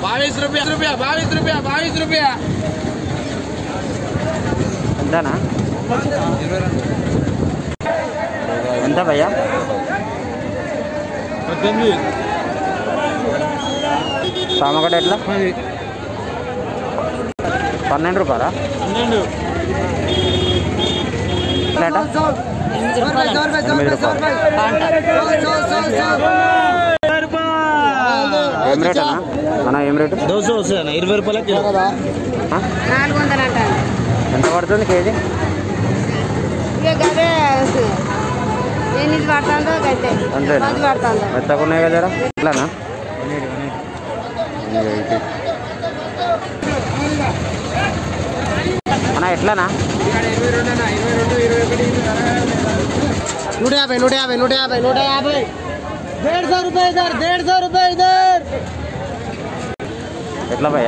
बाईस रुपया रुपया बाईस रुपया बाईस रुपया ఎంతనా ఎంత భయ్యా సామగడ్డ ఎట్లా పన్నెండు రూపాయలా ఎట్లా ఎనిమిది రూపాయలు ఏం రేట్ అన్నా అన్న ఏం రేటు దోశ వస్తుంది ఇరవై రూపాయల కిలో ఆ? నాలుగు వందలు అంటాను ఎంత పడుతుంది కేజీ ఇక గదే ఎన్ని పడుతుందో గంటే అంతేనా పది పడుతుందో మెత్తగా ఉన్నాయి కదా జరా? ఎట్లానా అన్న ఎట్లానా నూట యాభై నూట యాభై నూట యాభై నూట యాభై डेढ़ सौ रुपये इधर डेढ़ सौ रुपये इधर ఎట్లా భయ్యా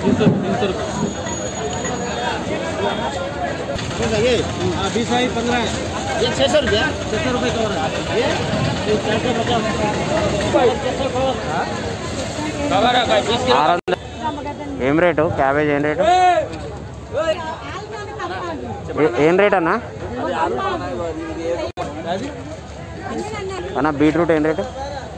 ये बीस है पंद्रह है ये छः सौ रुपया छः सौ रुपये कवर है ये ये चार सौ पचास ఆరు వందలు ఏం రేటు క్యాబేజ్ ఏం రేటు ఏ- ఏం రేట్ అన్న అన్న బీట్రూట్ ఏం రేటు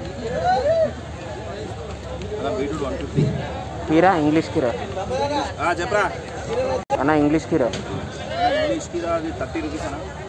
కీరా ఇంగ్లీష్ కీరా చెప్పరా అన్న ఇంగ్లీష్ కీరా ఇంగ్లీష్కి అది థర్టీ రూపీస్ అన్న